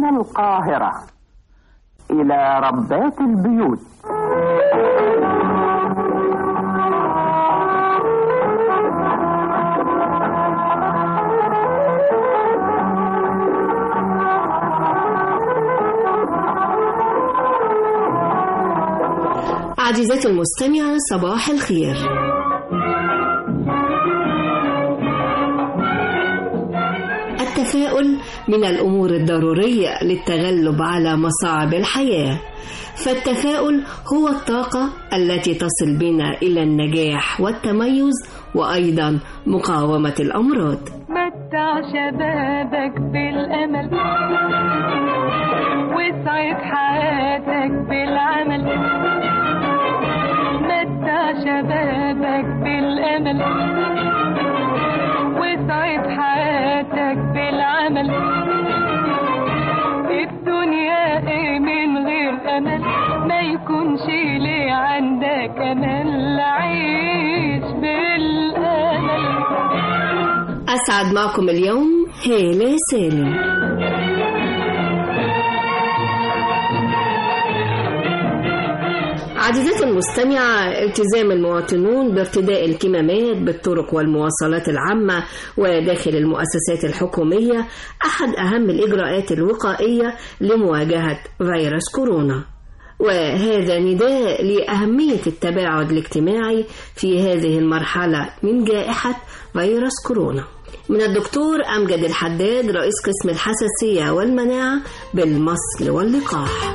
من القاهرة إلى ربات البيوت عزيزتي المستمعة صباح الخير التفاؤل من الأمور الضرورية للتغلب على مصاعب الحياة فالتفاؤل هو الطاقة التي تصل بنا إلى النجاح والتميز وأيضا مقاومة الأمراض متع شبابك بالأمل واسعد حياتك بالعمل متع شبابك بالأمل واسعد حياتك بالعمل الدنيا ايه من غير امل ما يكونش ليه عندك امل عيش بالامل أسعد معكم اليوم هالة سالم عزيزتي المستمعة التزام المواطنون بارتداء الكمامات بالطرق والمواصلات العامة وداخل المؤسسات الحكومية أحد أهم الإجراءات الوقائية لمواجهة فيروس كورونا وهذا نداء لأهمية التباعد الاجتماعي في هذه المرحلة من جائحة فيروس كورونا من الدكتور أمجد الحداد رئيس قسم الحساسية والمناعة بالمصل واللقاح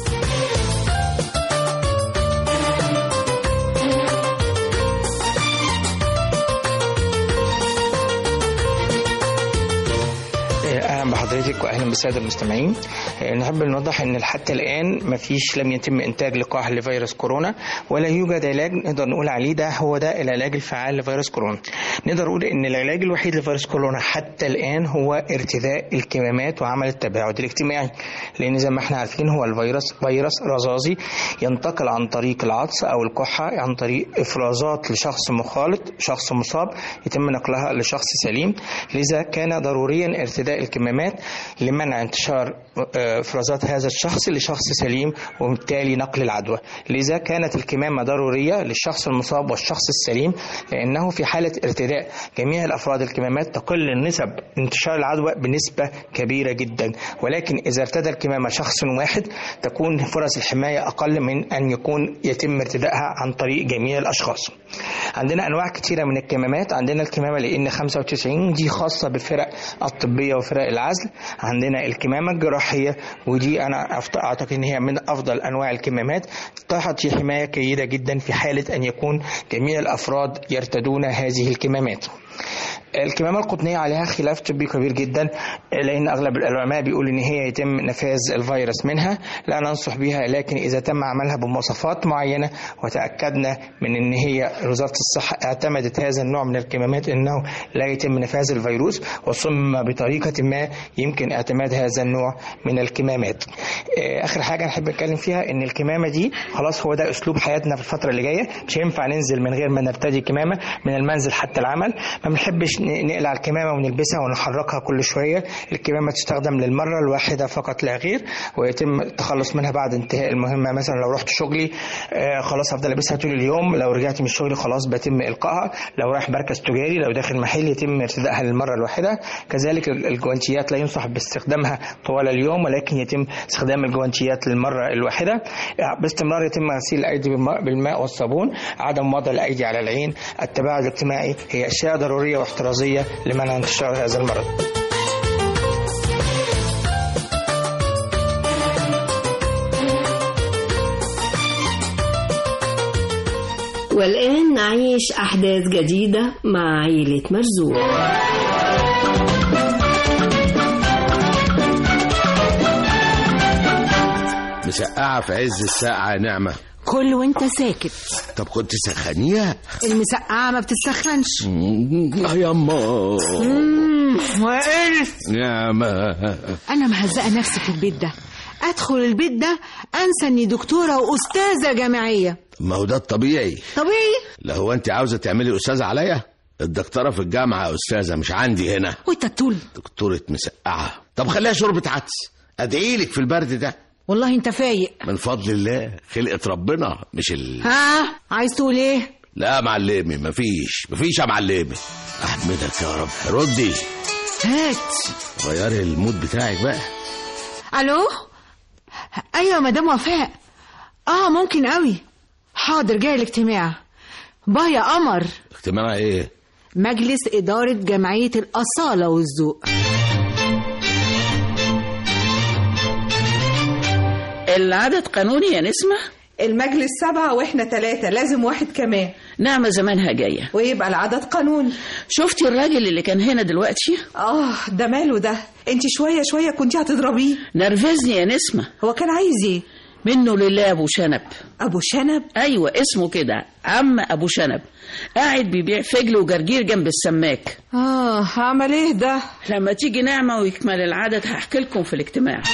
اهلا بحضرتك واهلا بالساده المستمعين آه، نحب نوضح ان حتى الان ما فيش لم يتم انتاج لقاح لفيروس كورونا ولا يوجد علاج نقدر نقول عليه ده هو ده العلاج الفعال لفيروس كورونا نقدر نقول ان العلاج الوحيد لفيروس كورونا حتى الان هو ارتداء الكمامات وعمل التباعد الاجتماعي لان زي ما احنا عارفين هو الفيروس فيروس رذاذي ينتقل عن طريق العطس او الكحه عن طريق افرازات لشخص مخالط شخص مصاب يتم نقلها لشخص سليم لذا كان ضروريا ارتداء الكمامات لمنع انتشار آه، افرازات هذا الشخص لشخص سليم وبالتالي نقل العدوى لذا كانت الكمامه ضروريه للشخص المصاب والشخص السليم لانه في حاله ارتداء جميع الافراد الكمامات تقل نسب انتشار العدوى بنسبه كبيره جدا ولكن اذا ارتدى الكمامه شخص واحد تكون فرص الحمايه اقل من ان يكون يتم ارتدائها عن طريق جميع الاشخاص عندنا انواع كثيره من الكمامات عندنا الكمامه لان 95 دي خاصه بالفرق الطبيه وفرق العزل عندنا الكمامه الجراحيه ودي انا أفت- اعتقد ان هي من افضل انواع الكمامات تعطي حمايه جيده جدا في حاله ان يكون جميع الافراد يرتدون هذه الكمامات الكمامة القطنية عليها خلاف طبي كبير جدا لأن أغلب العلماء بيقول إن هي يتم نفاذ الفيروس منها لا ننصح بها لكن إذا تم عملها بمواصفات معينة وتأكدنا من إن هي وزارة الصحة اعتمدت هذا النوع من الكمامات إنه لا يتم نفاذ الفيروس وصمم بطريقة ما يمكن اعتماد هذا النوع من الكمامات آه، آخر حاجة نحب نتكلم فيها إن الكمامة دي خلاص هو ده أسلوب حياتنا في الفترة اللي جاية مش هينفع ننزل من غير ما نرتدي كمامة من المنزل حتى العمل ما بنحبش ن- نقلع الكمامة ونلبسها ونحركها كل شوية الكمامة تستخدم للمرة الواحدة فقط لا غير ويتم التخلص منها بعد انتهاء المهمة مثلا لو رحت شغلي آه خلاص هفضل لابسها طول اليوم لو رجعت من الشغل خلاص بيتم إلقائها لو رايح مركز تجاري لو داخل محل يتم ارتدائها للمرة الواحدة كذلك ال- الجوانتيات لا ينصح باستخدامها طوال اليوم ولكن يتم استخدام الجوانتيات للمرة الواحدة آه، باستمرار يتم غسيل الأيدي بالم- بالماء والصابون عدم وضع الأيدي على العين التباعد الاجتماعي هي أشياء ضرورية واحترازية لمنع انتشار هذا المرض والآن نعيش أحداث جديدة مع عيلة مرزوق مسقعة في عز الساعة يا نعمة كل وانت ساكت طب كنت سخنيها المسقعة ما بتتسخنش اه يما وقلت نعمة انا مهزقة نفسي في البيت ده ادخل البيت ده انسى اني دكتورة واستاذة جامعية ما هو ده الطبيعي طبيعي لا هو انت عاوزة تعملي أستاذة عليا الدكتورة في الجامعة أستاذة مش عندي هنا وانت تقول دكتورة مسقعة طب خليها شوربة عدس ادعي لك في البرد ده والله انت فايق من فضل الله خلقة ربنا مش ال... ها عايز تقول ايه لا معلمي مفيش مفيش يا معلمي احمدك يا رب ردي هات غيري المود بتاعك بقى الو ايوه مدام وفاء اه ممكن قوي حاضر جاي الاجتماع باي يا قمر اجتماع ايه مجلس إدارة جمعية الأصالة والذوق العدد قانوني يا نسمة المجلس سبعة واحنا ثلاثة لازم واحد كمان نعمة زمانها جاية ويبقى العدد قانوني شفتي الراجل اللي كان هنا دلوقتي اه ده ماله ده انت شوية شوية كنتي هتضربيه نرفزني يا نسمة هو كان عايز ايه منه لله أبو شنب ابو شنب أيوة اسمه كده عم أبو شنب قاعد بيبيع فجل وجرجير جنب السماك اه عمل ايه ده لما تيجي نعمة ويكمل العدد هحكي لكم في الاجتماع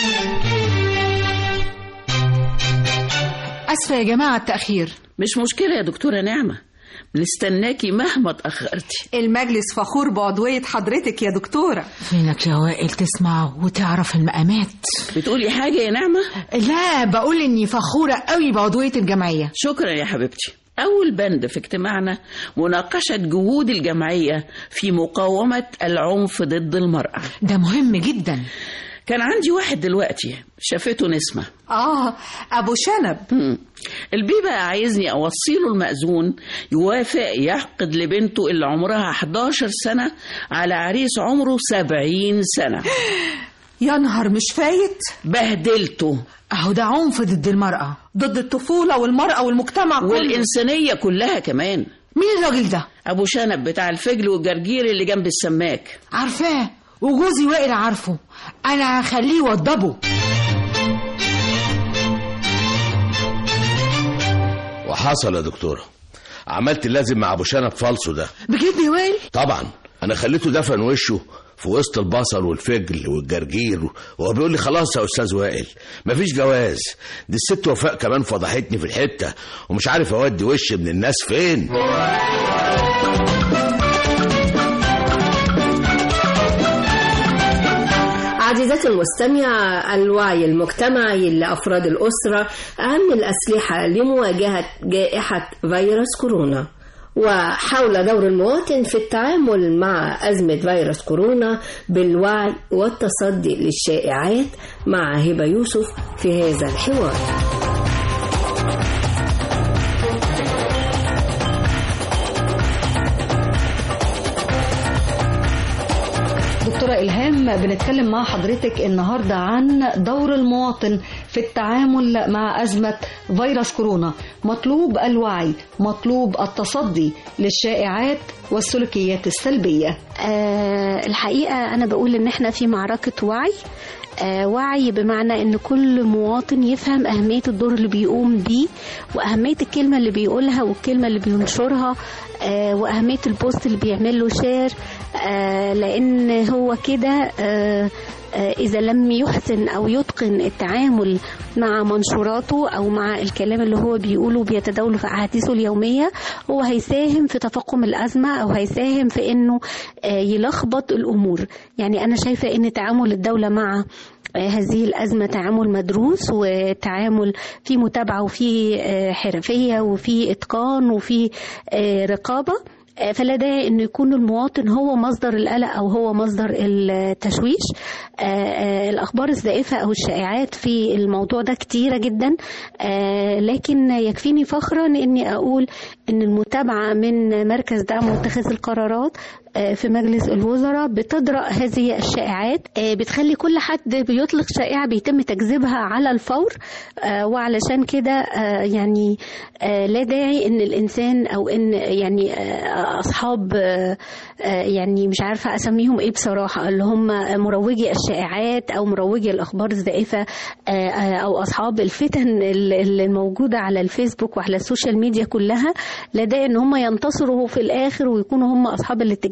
أسفة يا جماعة التأخير مش مشكلة يا دكتورة نعمة بنستناكي مهما اتأخرتي المجلس فخور بعضوية حضرتك يا دكتورة فينك يا وائل تسمع وتعرف المقامات بتقولي حاجة يا نعمة لا بقول إني فخورة قوي بعضوية الجمعية شكرا يا حبيبتي أول بند في اجتماعنا مناقشة جهود الجمعية في مقاومة العنف ضد المرأة ده مهم جدا كان عندي واحد دلوقتي شافته نسمة اه ابو شنب مم. البيه بقى عايزني أوصيله المأذون يوافق يعقد لبنته اللي عمرها 11 سنة على عريس عمره 70 سنة يا نهار مش فايت بهدلته أهو ده عنف ضد المرأة ضد الطفولة والمرأة والمجتمع كله والإنسانية كلها كمان مين الراجل ده أبو شنب بتاع الفجل والجرجير اللي جنب السماك عارفاه وجوزي وائل عارفه أنا هخليه يوضبه وحصل يا دكتورة عملت اللازم مع ابو شنب فالصو ده بجد يا وائل طبعا انا خليته دفن وشه في وسط البصل والفجل والجرجير وهو بيقول لي خلاص يا استاذ وائل مفيش جواز دي الست وفاء كمان فضحتني في الحته ومش عارف اودي وشي من الناس فين عزيزتي المستمعة الوعي المجتمعي لأفراد الأسرة أهم الأسلحة لمواجهة جائحة فيروس كورونا وحول دور المواطن في التعامل مع أزمة فيروس كورونا بالوعي والتصدي للشائعات مع هبة يوسف في هذا الحوار دكتورة إلهام بنتكلم مع حضرتك النهاردة عن دور المواطن في التعامل مع أزمة فيروس كورونا مطلوب الوعي مطلوب التصدي للشائعات والسلوكيات السلبية آه الحقيقة أنا بقول إن إحنا في معركة وعي آه وعي بمعنى ان كل مواطن يفهم اهميه الدور اللي بيقوم بيه واهميه الكلمه اللي بيقولها والكلمه اللي بينشرها آه واهميه البوست اللي بيعمل له شير آه لان هو كده آه إذا لم يحسن أو يتقن التعامل مع منشوراته أو مع الكلام اللي هو بيقوله بيتداوله في أحاديثه اليومية هو هيساهم في تفاقم الأزمة أو هيساهم في إنه يلخبط الأمور يعني أنا شايفة إن تعامل الدولة مع هذه الأزمة تعامل مدروس وتعامل في متابعة وفي حرفية وفي إتقان وفي رقابة فلا داعي انه يكون المواطن هو مصدر القلق او هو مصدر التشويش الاخبار الزائفه او الشائعات في الموضوع ده كتيره جدا لكن يكفيني فخرا اني اقول ان المتابعه من مركز دعم واتخاذ القرارات في مجلس الوزراء بتدرأ هذه الشائعات بتخلي كل حد بيطلق شائعة بيتم تكذيبها على الفور وعلشان كده يعني لا داعي ان الانسان او ان يعني اصحاب يعني مش عارفة اسميهم ايه بصراحة اللي هم مروجي الشائعات او مروجي الاخبار الزائفة او اصحاب الفتن اللي موجودة على الفيسبوك وعلى السوشيال ميديا كلها لا داعي ان هم ينتصروا في الاخر ويكونوا هم اصحاب الاتجاه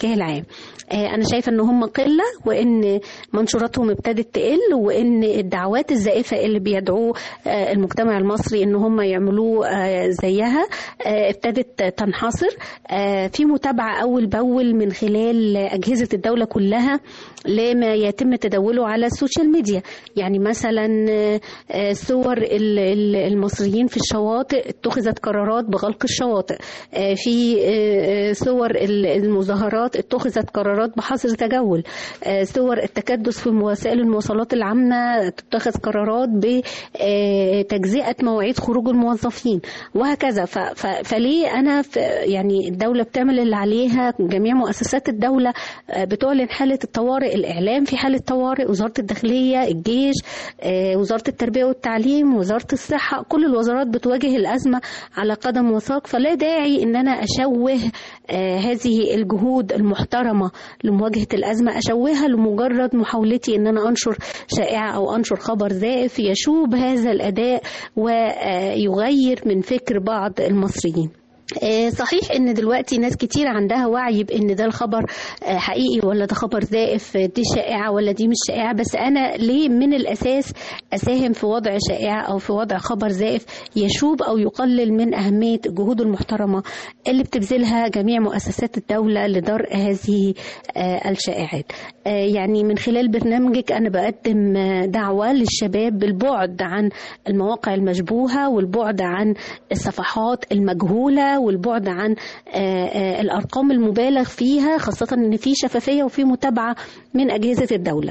الاتجاه العام آه، انا شايفه ان هم قله وان منشوراتهم ابتدت تقل وان الدعوات الزائفه اللي بيدعوه آه، المجتمع المصري ان هم يعملوه آه، زيها آه، ابتدت تنحصر آه، في متابعه اول باول من خلال اجهزه الدوله كلها لما يتم تداوله على السوشيال ميديا يعني مثلا آه، آه، صور ال- ال- المصريين في الشواطئ اتخذت قرارات بغلق الشواطئ آه، في آه، آه، صور ال- المظاهرات اتخذت قرارات بحظر تجول آه، صور التكدس في وسائل المواصلات العامة تتخذ قرارات بتجزئة مواعيد خروج الموظفين وهكذا ف- ف- فليه أنا ف- يعني الدولة بتعمل اللي عليها جميع مؤسسات الدولة آه، بتعلن حالة الطوارئ الإعلام في حالة طوارئ وزارة الداخلية الجيش آه، وزارة التربية والتعليم وزارة الصحة كل الوزارات بتواجه الأزمة على قدم وساق فلا داعي إن أنا أشوه آه، هذه الجهود المحترمة لمواجهة الأزمة أشوهها لمجرد محاولتي إن أنا أنشر شائعة أو أنشر خبر زائف يشوب هذا الأداء ويغير من فكر بعض المصريين آه، صحيح ان دلوقتي ناس كتير عندها وعي بان ده الخبر آه، حقيقي ولا ده خبر زائف آه، دي شائعه ولا دي مش شائعه بس انا ليه من الاساس اساهم في وضع شائعه او في وضع خبر زائف يشوب او يقلل من اهميه الجهود المحترمه اللي بتبذلها جميع مؤسسات الدوله لدرء هذه آه، الشائعات آه، يعني من خلال برنامجك انا بقدم آه، دعوه للشباب بالبعد عن المواقع المشبوهه والبعد عن الصفحات المجهوله والبعد عن آه، آه، الارقام المبالغ فيها خاصه ان في شفافيه وفي متابعه من اجهزه الدوله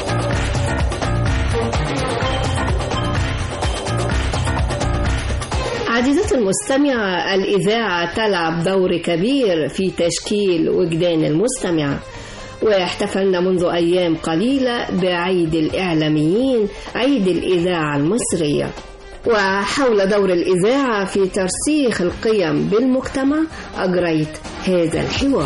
عزيزتي المستمعة الإذاعة تلعب دور كبير في تشكيل وجدان المستمع واحتفلنا منذ أيام قليلة بعيد الإعلاميين عيد الإذاعة المصرية وحول دور الإذاعة في ترسيخ القيم بالمجتمع أجريت هذا الحوار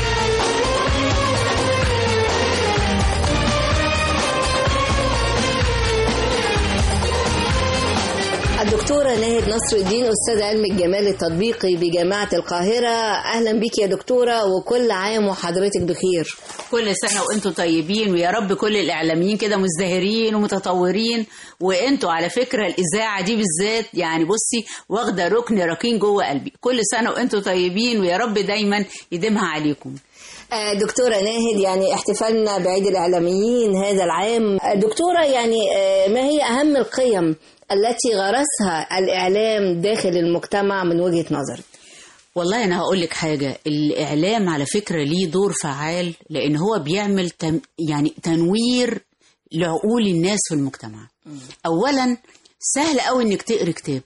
الدكتورة ناهد نصر الدين أستاذ علم الجمال التطبيقي بجامعة القاهرة أهلا بك يا دكتورة وكل عام وحضرتك بخير كل سنة وانتم طيبين ويا رب كل الإعلاميين كده مزدهرين ومتطورين وانتوا على فكرة الإذاعة دي بالذات يعني بصي واخدة ركن ركين جوه قلبي كل سنة وانتم طيبين ويا رب دايما يديمها عليكم آه، دكتورة ناهد يعني احتفالنا بعيد الإعلاميين هذا العام آه، دكتورة يعني آه، ما هي أهم القيم التي غرسها الإعلام داخل المجتمع من وجهة نظرك والله انا هقول لك حاجه الاعلام على فكره ليه دور فعال لان هو بيعمل تم يعني تنوير لعقول الناس في المجتمع اولا سهل قوي انك تقري كتاب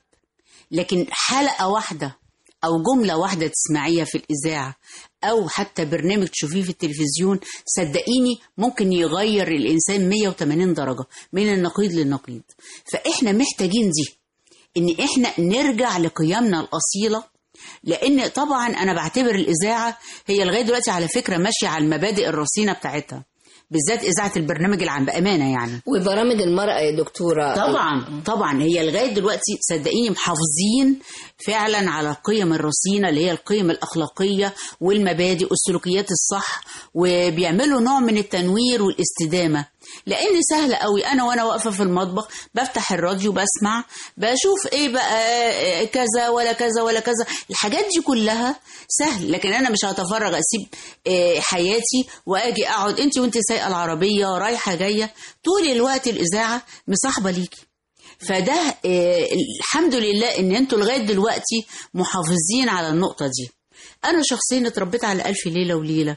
لكن حلقه واحده او جمله واحده تسمعيها في الاذاعه او حتى برنامج تشوفيه في التلفزيون صدقيني ممكن يغير الانسان 180 درجه من النقيض للنقيض فاحنا محتاجين دي ان احنا نرجع لقيمنا الاصيله لان طبعا انا بعتبر الاذاعه هي لغايه دلوقتي على فكره ماشيه على المبادئ الرصينه بتاعتها بالذات اذاعه البرنامج العام بامانه يعني وبرامج المرأة يا دكتورة طبعا طبعا هي لغايه دلوقتي صدقيني محافظين فعلا على القيم الرصينه اللي هي القيم الاخلاقيه والمبادئ والسلوكيات الصح وبيعملوا نوع من التنوير والاستدامه لان سهل قوي انا وانا واقفه في المطبخ بفتح الراديو بسمع بشوف ايه بقى آه، كذا ولا كذا ولا كذا الحاجات دي كلها سهل لكن انا مش هتفرغ اسيب آه، حياتي واجي اقعد انت وانت سايقه العربيه رايحه جايه طول الوقت الاذاعه مصاحبه ليكي فده آه، الحمد لله ان انتوا لغايه دلوقتي محافظين على النقطه دي انا شخصيا اتربيت على الف ليله وليله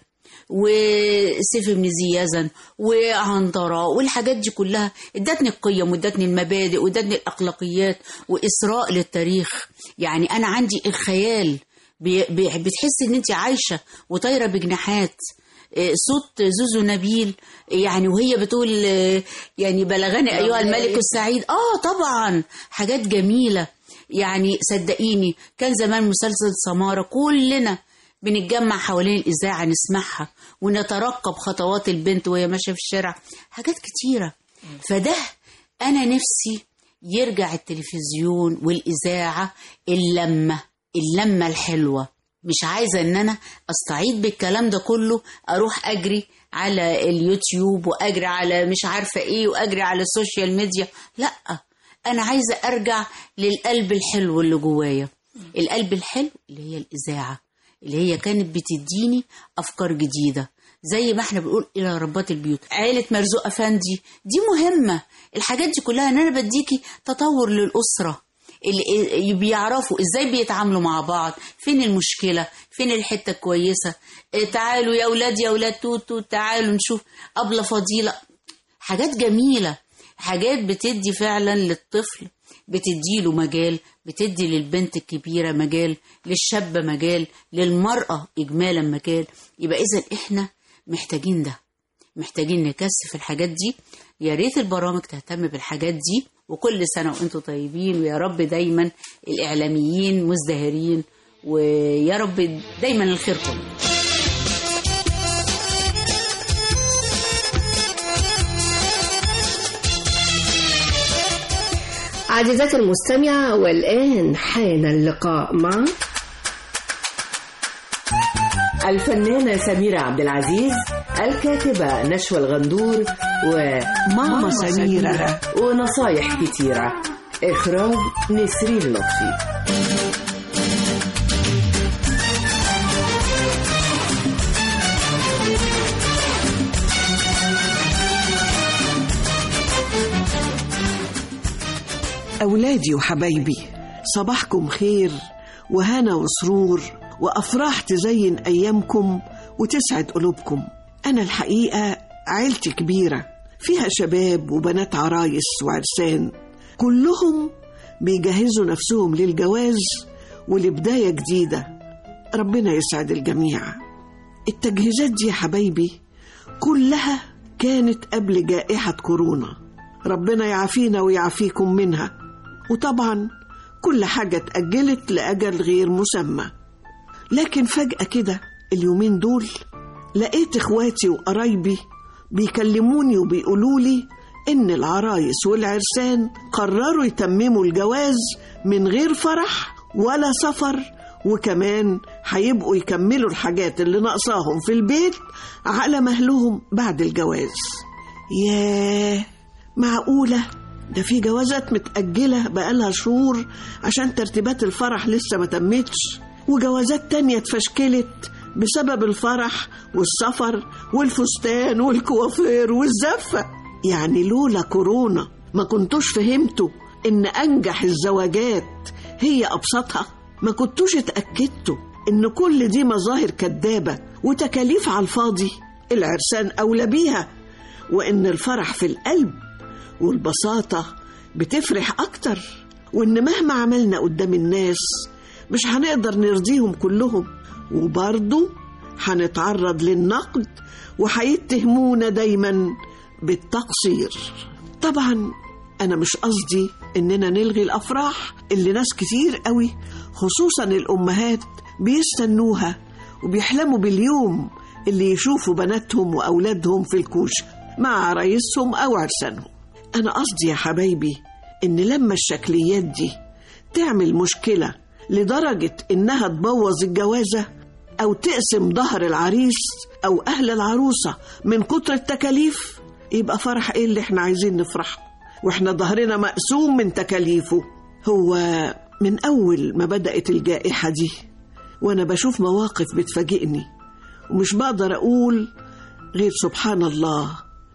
وسيف بن زيازن وعنترة والحاجات دي كلها ادتني القيم وادتني المبادئ وادتني الاخلاقيات واسراء للتاريخ يعني انا عندي الخيال بي- بي- بتحس ان انت عايشه وطايره بجناحات إيه، صوت زوزو نبيل يعني وهي بتقول إيه، يعني بلغني ايها الملك السعيد اه طبعا حاجات جميله يعني صدقيني كان زمان مسلسل سماره كلنا بنتجمع حوالين الإذاعة نسمعها ونترقب خطوات البنت وهي ماشية في الشارع حاجات كتيرة فده أنا نفسي يرجع التلفزيون والإذاعة اللمة اللمة الحلوة مش عايزة ان انا استعيد بالكلام ده كله اروح اجري على اليوتيوب واجري على مش عارفة ايه واجري على السوشيال ميديا لا انا عايزة ارجع للقلب الحلو اللي جوايا القلب الحلو اللي هي الاذاعة اللي هي كانت بتديني افكار جديدة زي ما احنا بنقول الى ربات البيوت عيلة مرزوق افندي دي مهمة الحاجات دي كلها ان انا بديكي تطور للأسرة اللي بيعرفوا ازاي بيتعاملوا مع بعض فين المشكلة فين الحتة كويسة اه تعالوا يا اولاد يا اولاد توتو تعالوا نشوف أبلة فضيلة حاجات جميلة حاجات بتدي فعلا للطفل بتديله مجال بتدي للبنت الكبيرة مجال للشاب مجال للمرأة إجمالا مجال يبقى إذا إحنا محتاجين ده محتاجين نكثف الحاجات دي يا ريت البرامج تهتم بالحاجات دي وكل سنة وانتم طيبين ويا رب دايما الإعلاميين مزدهرين ويا رب دايما الخير كله عزيزاتي المستمعة والآن حان اللقاء مع الفنانة سميرة عبد العزيز الكاتبة نشوى الغندور وماما سميرة ونصايح كتيرة إخراج نسرين لطفي أولادي وحبايبي صباحكم خير وهنا وسرور وأفراح تزين أيامكم وتسعد قلوبكم أنا الحقيقة عيلتي كبيرة فيها شباب وبنات عرايس وعرسان كلهم بيجهزوا نفسهم للجواز ولبداية جديدة ربنا يسعد الجميع التجهيزات دي يا حبايبي كلها كانت قبل جائحة كورونا ربنا يعافينا ويعافيكم منها وطبعا كل حاجة اتأجلت لأجل غير مسمى لكن فجأة كده اليومين دول لقيت إخواتي وقرايبي بيكلموني وبيقولوا لي إن العرايس والعرسان قرروا يتمموا الجواز من غير فرح ولا سفر وكمان هيبقوا يكملوا الحاجات اللي ناقصاهم في البيت على مهلهم بعد الجواز ياه معقولة ده في جوازات متأجلة بقالها شهور عشان ترتيبات الفرح لسه ما تمتش وجوازات تانية اتفشكلت بسبب الفرح والسفر والفستان والكوافير والزفة يعني لولا كورونا ما كنتوش فهمتوا إن أنجح الزواجات هي أبسطها ما كنتوش اتأكدتوا إن كل دي مظاهر كدابة وتكاليف على الفاضي العرسان أولى بيها وإن الفرح في القلب والبساطة بتفرح أكتر وإن مهما عملنا قدام الناس مش هنقدر نرضيهم كلهم وبرضه هنتعرض للنقد وهيتهمونا دايما بالتقصير طبعا أنا مش قصدي إننا نلغي الأفراح اللي ناس كتير قوي خصوصا الأمهات بيستنوها وبيحلموا باليوم اللي يشوفوا بناتهم وأولادهم في الكوشة مع عرايسهم أو عرسانهم أنا قصدي يا حبايبي إن لما الشكليات دي تعمل مشكلة لدرجة إنها تبوظ الجوازة أو تقسم ظهر العريس أو أهل العروسة من كتر التكاليف يبقى فرح إيه اللي إحنا عايزين نفرحه وإحنا ظهرنا مقسوم من تكاليفه هو من أول ما بدأت الجائحة دي وأنا بشوف مواقف بتفاجئني ومش بقدر أقول غير سبحان الله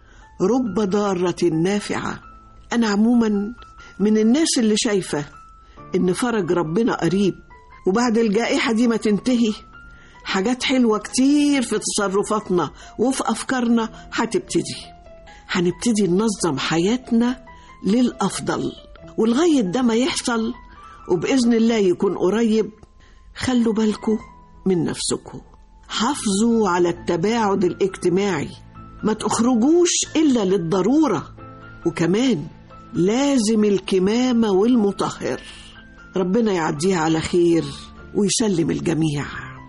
رب ضارة نافعة أنا عموما من الناس اللي شايفة إن فرج ربنا قريب وبعد الجائحة دي ما تنتهي حاجات حلوة كتير في تصرفاتنا وفي أفكارنا هتبتدي هنبتدي ننظم حياتنا للأفضل ولغاية ده ما يحصل وبإذن الله يكون قريب خلوا بالكم من نفسكم حافظوا على التباعد الاجتماعي ما تخرجوش إلا للضرورة وكمان لازم الكمامة والمطهر ربنا يعديها على خير ويسلم الجميع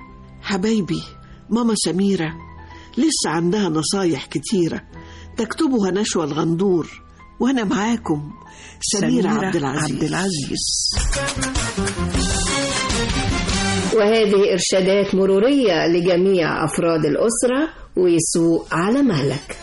حبايبي ماما سميرة لسه عندها نصايح كتيرة تكتبها نشوى الغندور وأنا معاكم سميرة, سميرة عبد العزيز, عبد العزيز. وهذه إرشادات مرورية لجميع أفراد الأسرة ويسوق على مهلك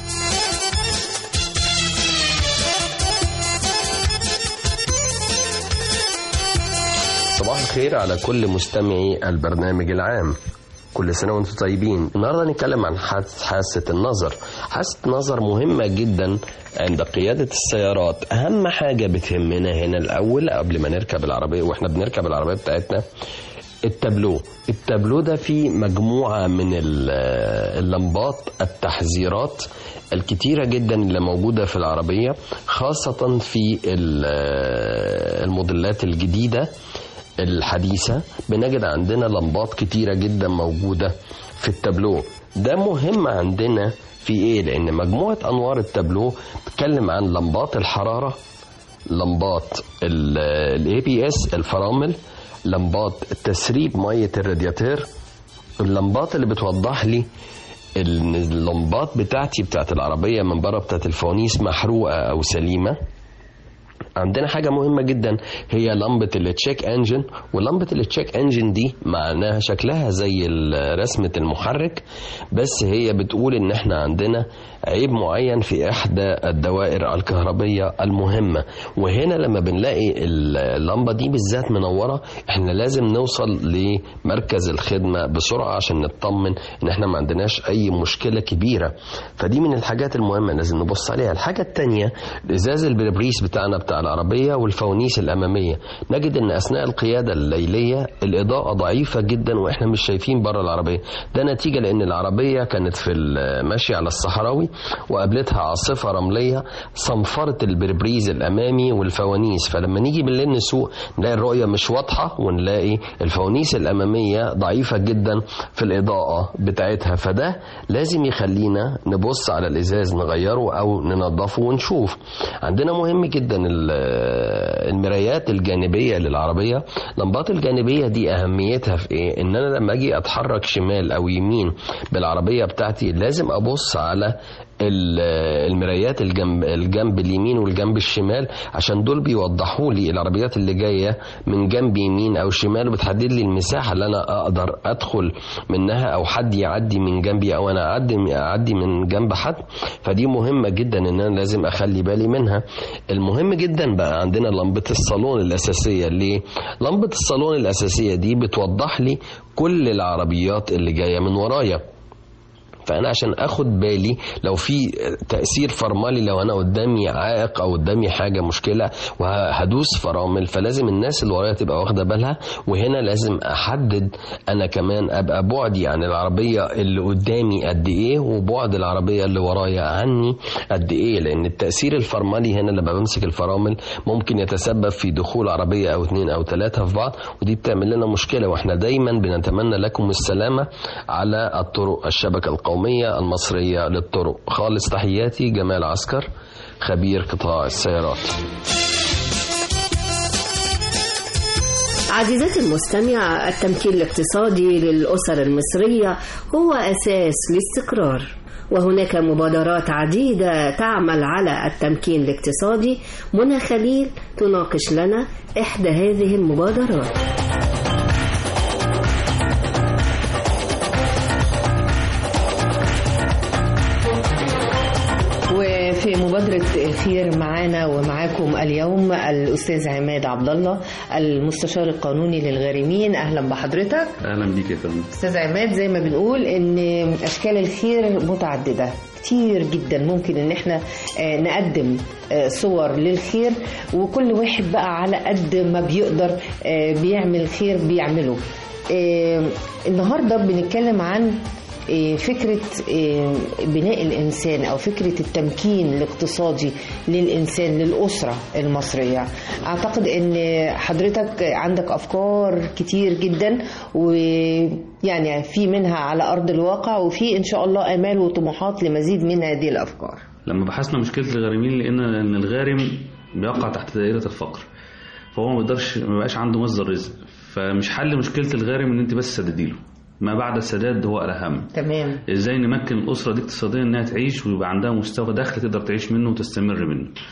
صباح الخير على كل مستمعي البرنامج العام كل سنة وانتم طيبين النهاردة هنتكلم عن حادث- حاسة النظر حاسة النظر مهمة جدا عند قيادة السيارات أهم حاجة بتهمنا هنا الأول قبل ما نركب العربية وإحنا بنركب العربية بتاعتنا التابلو التابلو ده فيه مجموعة من ال- اللمبات التحذيرات الكتيرة جدا اللي موجودة في العربية خاصة في ال- الموديلات الجديدة الحديثة بنجد عندنا لمبات كتيرة جدا موجودة في التابلو ده مهم عندنا في ايه لان مجموعة انوار التابلو بتتكلم عن لمبات الحرارة لمبات الاي بي اس الفرامل لمبات تسريب مية الرادياتير اللمبات اللي بتوضح لي ان اللمبات بتاعتي بتاعت العربية من بره بتاعت الفوانيس محروقة او سليمة عندنا حاجة مهمة جدا هي لمبة التشيك انجن ولمبة التشيك انجن دي معناها شكلها زي ال- رسمة المحرك بس هي بتقول ان احنا عندنا عيب معين في احدى الدوائر الكهربية المهمة وهنا لما بنلاقي اللمبة دي بالذات منورة احنا لازم نوصل لمركز الخدمة بسرعة عشان نطمن ان احنا ما عندناش اي مشكلة كبيرة فدي من الحاجات المهمة لازم نبص عليها الحاجة التانية ازاز البريبريس بتاعنا بتاع العربية والفوانيس الامامية نجد ان اثناء القيادة الليلية الاضاءة ضعيفة جدا واحنا مش شايفين بره العربية ده نتيجة لان العربية كانت في ماشية على الصحراوي وقابلتها عاصفة رملية صنفرت البربريز الامامي والفوانيس فلما نيجي بالليل نسوق نلاقي الرؤية مش واضحة ونلاقي الفوانيس الامامية ضعيفة جدا في الاضاءة بتاعتها فده لازم يخلينا نبص على الازاز نغيره او ننظفه ونشوف عندنا مهم جدا ال- المرايات الجانبية للعربية اللمبات الجانبية دي أهميتها في إيه؟ إن أنا لما أجي أتحرك شمال أو يمين بالعربية بتاعتي لازم أبص على ال- المرايات الجنب الجنب اليمين والجنب الشمال عشان دول بيوضحوا لي العربيات اللي جايه من جنب يمين او شمال وبتحدد لي المساحه اللي انا اقدر ادخل منها او حد يعدي من جنبي او انا اعدي اعدي من جنب حد فدي مهمه جدا ان انا لازم اخلي بالي منها المهم جدا بقى عندنا لمبه الصالون الاساسيه ليه لمبه الصالون الاساسيه دي بتوضح لي كل العربيات اللي جايه من ورايا فانا عشان اخد بالي لو في تاثير فرملي لو انا قدامي عائق او قدامي حاجه مشكله وهدوس فرامل فلازم الناس اللي ورايا تبقى واخده بالها وهنا لازم احدد انا كمان ابقى بعدي عن العربيه اللي قدامي قد ايه وبعد العربيه اللي ورايا عني قد ايه لان التاثير الفرملي هنا لما بمسك الفرامل ممكن يتسبب في دخول عربيه او اتنين او ثلاثه في بعض ودي بتعمل لنا مشكله واحنا دايما بنتمنى لكم السلامه على الطرق الشبكه القوميه المصريه للطرق خالص تحياتي جمال عسكر خبير قطاع السيارات عزيزتي المستمعة التمكين الاقتصادي للأسر المصرية هو أساس الاستقرار وهناك مبادرات عديدة تعمل على التمكين الاقتصادي منى خليل تناقش لنا إحدى هذه المبادرات وفي مبادرة خير معانا ومعاكم اليوم الأستاذ عماد عبد الله المستشار القانوني للغارمين أهلا بحضرتك اهلا بيك يا فندم أستاذ عماد زي ما بنقول إن أشكال الخير متعددة كتير جدا ممكن ان احنا آه، نقدم آه، صور للخير وكل واحد بقى على قد ما بيقدر آه، بيعمل خير بيعمله آه، النهارده بنتكلم عن آه، فكرة آه، بناء الإنسان أو فكرة التمكين الاقتصادي للإنسان للأسرة المصرية أعتقد أن حضرتك عندك أفكار كتير جدا ويعني في منها على أرض الواقع وفي إن شاء الله آمال وطموحات لمزيد من هذه الأفكار لما بحثنا مشكله الغارمين لقينا ان الغارم بيقع تحت دائره الفقر فهو ما بيقدرش ما بقاش عنده مصدر رزق فمش حل مشكله الغارم ان انت بس تسددي له ما بعد السداد هو الاهم تمام ازاي نمكن الاسره دي اقتصاديا انها تعيش ويبقى عندها مستوى دخل تقدر تعيش منه وتستمر منه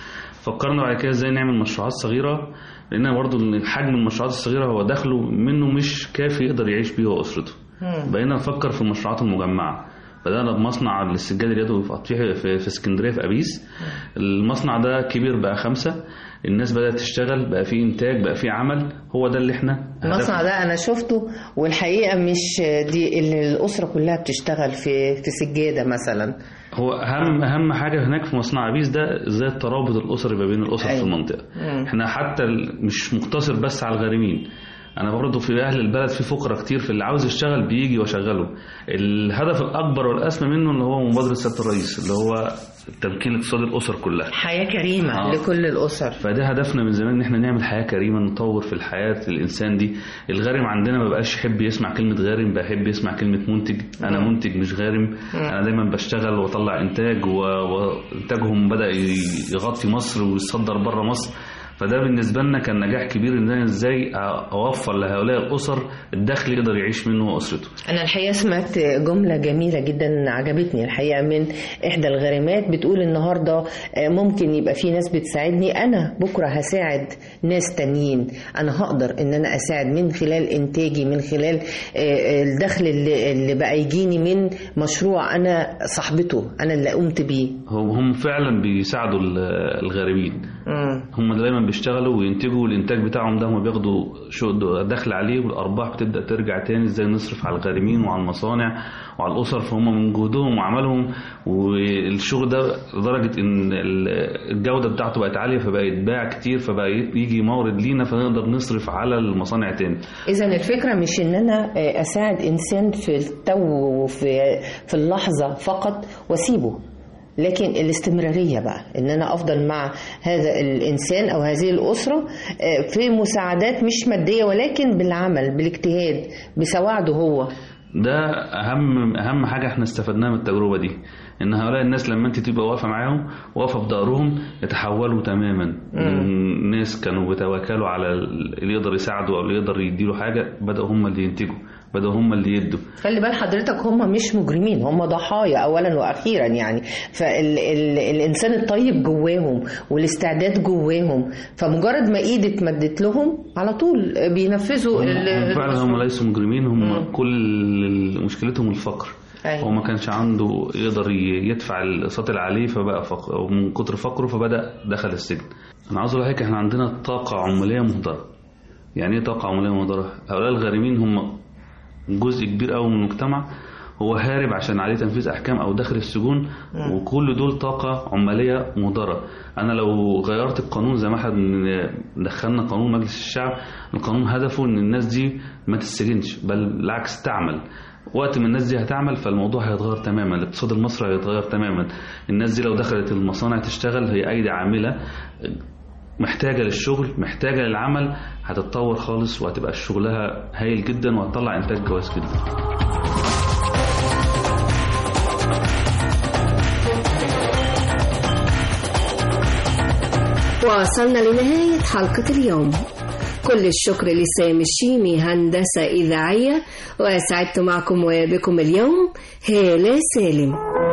فكرنا بعد كده ازاي نعمل مشروعات صغيره لان برضو إن حجم المشروعات الصغيره هو دخله منه مش كافي يقدر يعيش بيه هو واسرته بقينا نفكر في المشروعات المجمعه بدأنا بمصنع للسجاد اليدوي في في في, في اسكندريه في ابيس المصنع ده كبير بقى خمسه الناس بدأت تشتغل بقى في انتاج بقى في عمل هو ده اللي احنا المصنع ده انا شفته والحقيقه مش دي اللي الاسره كلها بتشتغل في في سجاده مثلا هو اهم اهم حاجه هناك في مصنع ابيس ده ازاي الترابط الاسري ما بين الاسر في المنطقه مم. احنا حتى ال- مش مقتصر بس على الغارمين انا برضه في اهل البلد في فقراء كتير في اللي عاوز يشتغل بيجي واشغله الهدف الاكبر والاسمى منه اللي هو مبادره سياده الرئيس اللي هو تمكين اقتصاد الاسر كلها حياه كريمه آه. لكل الاسر فده هدفنا من زمان ان احنا نعمل حياه كريمه نطور في الحياه الانسان دي الغارم عندنا ما بقاش يحب يسمع كلمه غارم بقى يحب يسمع كلمه منتج انا مم. منتج مش غارم انا دايما بشتغل واطلع انتاج و- وانتاجهم بدا ي- يغطي مصر ويصدر بره مصر فده بالنسبه لنا كان نجاح كبير ان انا ازاي اوفر لهؤلاء الاسر الدخل يقدر يعيش منه واسرته أنا الحقيقة سمعت جملة جميلة جدا عجبتني الحقيقة من إحدى الغارمات بتقول النهاردة آه، ممكن يبقى في ناس بتساعدني أنا بكرة هساعد ناس تانيين أنا هقدر إن أنا أساعد من خلال إنتاجي من خلال آه، الدخل اللي, اللي بقى يجيني من مشروع أنا صاحبته أنا اللي قمت بيه هم هم فعلا بيساعدوا ال- الغارمين هم دايما بيشتغلوا وينتجوا والانتاج بتاعهم ده هم بياخدوا شو دخل عليه والارباح بتبدا ترجع تاني ازاي نصرف على الغارمين وعلى المصانع وعلى الاسر فهم من جهدهم وعملهم والشغل ده لدرجه ان ال- الجوده بتاعته بقت عاليه فبقى يتباع كتير فبقى يجي مورد لينا فنقدر نصرف على المصانع تاني إذا الفكرة مش إن أنا آه، أساعد إنسان في التو وفي في اللحظة فقط وأسيبه لكن الاستمرارية بقى إن أنا أفضل مع هذا الإنسان أو هذه الأسرة آه، في مساعدات مش مادية ولكن بالعمل بالاجتهاد بسواعده هو ده اهم اهم حاجه احنا استفدناها من التجربه دي ان هؤلاء الناس لما انت تبقى واقفه معاهم واقفه في ظهرهم يتحولوا تماما من ناس كانوا بيتواكلوا على اللي يقدر يساعده او اللي يقدر يديله حاجه بداوا هم اللي ينتجوا بداوا هم اللي يدوا خلي بال حضرتك هم مش مجرمين هم ضحايا اولا واخيرا يعني فالانسان الطيب جواهم والاستعداد جواهم فمجرد ما ايد اتمدت لهم على طول بينفذوا هم ال- هم فعلا هم ليسوا مجرمين هم كل مشكلتهم الفقر أيوة. هو ما كانش عنده يقدر ي- يدفع الاقساط اللي عليه فبقى فقر ومن كتر فقره فبدا دخل السجن انا عاوز اقول لك احنا عندنا طاقه عماليه مهدره يعني ايه طاقه عماليه مهدره هؤلاء الغارمين هم جزء كبير قوي من المجتمع هو هارب عشان عليه تنفيذ احكام او داخل السجون مم. وكل دول طاقه عماليه مهدره انا لو غيرت القانون زي ما احنا بن- دخلنا قانون مجلس الشعب القانون هدفه ان الناس دي ما تتسجنش بل بالعكس تعمل وقت ما الناس دي هتعمل فالموضوع هيتغير تماما الاقتصاد المصري هيتغير تماما الناس دي لو دخلت المصانع تشتغل هي ايدي عامله محتاجه للشغل محتاجه للعمل هتتطور خالص وهتبقى شغلها هايل جدا وهتطلع انتاج كويس جدا وصلنا لنهاية حلقة اليوم كل الشكر لسامي الشيمي هندسة إذاعية وسعدت معكم وبكم اليوم هالة سالم